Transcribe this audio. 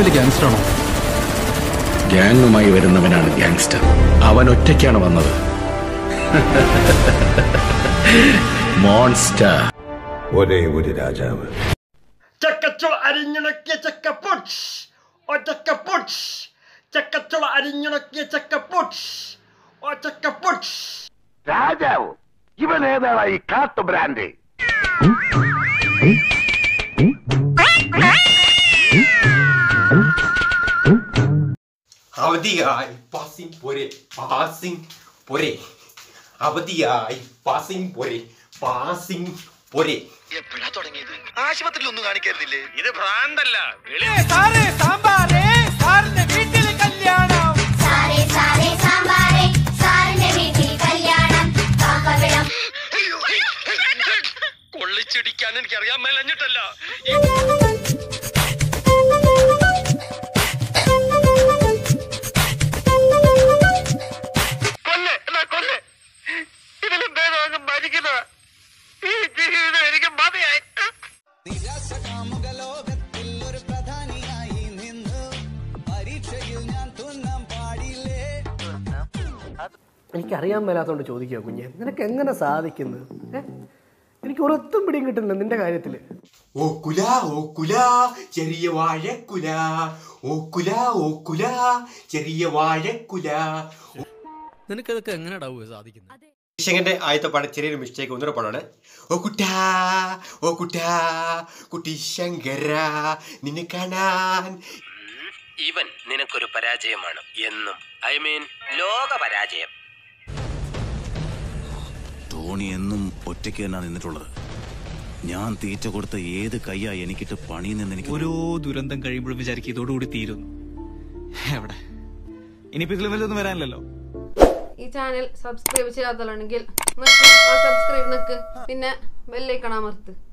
വലിയ ഗ്യാങ്സ്റ്റർ ആണോ ഗ്യാങ്ങുമായി വരുന്നവനാണ് ഗ്യാങ്സ്റ്റർ അവൻ ഒറ്റയ്ക്കാണ് വന്നത് മോൺസ്റ്റർ ഒരേ ഒരു രാജാവ് ചക്കച്ചുള അരിഞ്ഞുണക്കിയ ചക്കപ്പുട്ട് ഓ ചക്കപ്പുട്ട് ചക്കച്ചുള അരിഞ്ഞുണക്കിയ ചക്കപ്പുട്ട് ഓ ചക്കപ്പുട്ട് രാജാവ് ഇവൻ ഏതാണ് ഈ കാട്ടു ബ്രാൻഡ് അവധിയായി പാസിംഗ് പോരെ പാസിംഗ് പോരെ അവധിയായി പാസിംഗ് പോരെ പാസിംഗ് പോരെ സാരേ സാരേ സാമ്പാറേ സാറിന്റെ വീട്ടിൽ കല്യാണം കാക്കവിളം കൊള്ളിച്ചിടിക്കാൻ എനിക്കറിയാൻ മേലഞ്ഞിട്ടല്ല കൊല്ലെ എന്നാ കൊല്ലെ ഇതിലും ഭേദം അങ്ങ് മരിക്കുന്ന ഈ ജീവിതം എനിക്ക് മതിയായി എനിക്കറിയാൻ മേലാത്തോണ്ട് ചോദിക്കുക കുഞ്ഞെ നിനക്ക് എങ്ങനെ സാധിക്കുന്നു ഏ? എനിക്ക് ഒരൊത്തും പിടിയും കിട്ടുന്നില്ല നിന്റെ കാര്യത്തില് ഓക്കുല ഓക്കുല ചെറിയ വാഴക്കുല ഓക്കുല ഓക്കുല ചെറിയ വാഴക്കുല നിനക്കതൊക്കെ എങ്ങനെയാടാവുക സാധിക്കുന്നത് ശിശങ്കന്റെ ആദ്യത്തെ പാട്ട് ചെറിയൊരു മിസ്റ്റേക്ക് ഒന്നര പാടാണ് ഓ കുട്ടാ ഓ കുട്ടാ കുട്ടി ശങ്കര നിന്നെ കാണാൻ ഇവൻ നിനക്കൊരു പരാജയമാണ് എന്നും ഐ മീൻ ലോക പരാജയം ധോണി എന്നും ഒറ്റയ്ക്ക് തന്നെ നിന്നിട്ടുള്ളത് ഞാൻ തീറ്റ കൊടുത്ത ഏത് കയ്യാ എനിക്കിട്ട് പണി നിന്ന് എനിക്ക് ഓരോ ദുരന്തം കഴിയുമ്പോഴും വിചാരിക്കും ഇതോടുകൂടി തീരുന്നു എവിടെ ഇനിയിപ്പോ ഇതിലും വലുതൊന്നും വരാനില്ലല്ലോ ഈ ചാനൽ സബ്സ്ക്രൈബ് ചെയ്യാത്തവരുണ്ടെങ്കിൽ നിക്ക് ആ സബ്സ്ക്രൈബ് നിക്ക് പിന്നെ ബെല്ലൈക്കൺ അമർത്ത്